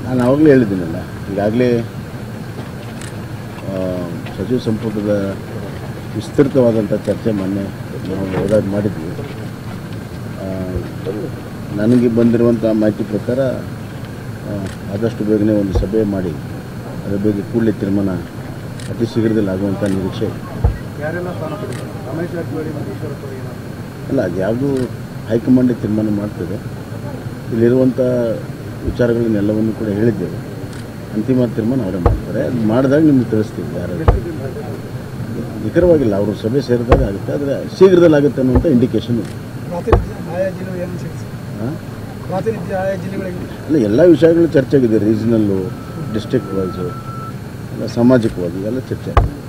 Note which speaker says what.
Speaker 1: ನಾನು ಆವಾಗಲೇ ಹೇಳಿದ್ದೀನಲ್ಲ ಈಗಾಗಲೇ ಸಚಿವ ಸಂಪುಟದ ವಿಸ್ತೃತವಾದಂಥ ಚರ್ಚೆ ಮೊನ್ನೆ ನಾವು ಹೋದಾಗ ಮಾಡಿದ್ವಿ ಆ, ನನಗೆ ಬಂದಿರುವಂಥ ಮಾಹಿತಿ ಪ್ರಕಾರ ಆ, ಆದಷ್ಟು ಬೇಗನೆ ಒಂದು ಸಭೆ ಮಾಡಿ ಅದರ ಬಗ್ಗೆ ಕೂಡಲೇ ತೀರ್ಮಾನ ಅತಿ ಶೀಘ್ರದಲ್ಲಿ ಆಗುವಂಥ ನಿರೀಕ್ಷೆ ಇದೆ.
Speaker 2: ಯಾರೆಲ್ಲ ಸ್ಥಾನ ಪಡೆದರು ರಮೇಶ್ ಜಾರಕಿಹೊಳಿ ಮತ್ತು ಈಶ್ವರಪ್ಪ ಏನು
Speaker 1: ಅಲ್ಲ ಅದು ಯಾವುದು ಹೈಕಮಾಂಡೇ ತೀರ್ಮಾನ ಮಾಡ್ತದೆ ಇಲ್ಲಿರುವಂಥ ವಿಚಾರಗಳನ್ನೆಲ್ಲವನ್ನು ಕೂಡ ಹೇಳಿದ್ದೇವೆ ಅಂತಿಮ ತೀರ್ಮಾನ ಅವರೇ ಮಾಡ್ತಾರೆ ಅದು ಮಾಡಿದಾಗ ನಿಮ್ಗೆ ತಿಳಿಸ್ತೀವಿ ಯಾರು
Speaker 2: ಎಷ್ಟು ದಿನ
Speaker 1: ನಿಖರವಾಗಿಲ್ಲ ಅವರು ಸಭೆ ಸೇರಿದಾಗ ಆಗುತ್ತೆ ಆದರೆ ಶೀಘ್ರದಲ್ಲಿ ಆಗುತ್ತೆ ಅನ್ನುವಂಥ ಇಂಡಿಕೇಶನ್ ಇದೆ
Speaker 2: ಪ್ರಾತಿನಿಧ್ಯ ಆಯಾ ಜಿಲ್ಲೆ ಏನು ಸಿಕ್ಸ್
Speaker 1: ಹಾಂ
Speaker 2: ಪ್ರಾತಿನಿಧ್ಯ ಆಯಾ ಜಿಲ್ಲೆಗಳಿಗೆ
Speaker 1: ಅಲ್ಲ ಎಲ್ಲ ವಿಷಯಗಳು ಚರ್ಚೆ ಆಗಿದೆ ರೀಜನಲ್ಲು ಡಿಸ್ಟ್ರಿಕ್ಟ್ ವೈಸು ಎಲ್ಲ ಸಾಮಾಜಿಕವಾಗಿ ಎಲ್ಲ ಚರ್ಚೆ ಆಗಿದೆ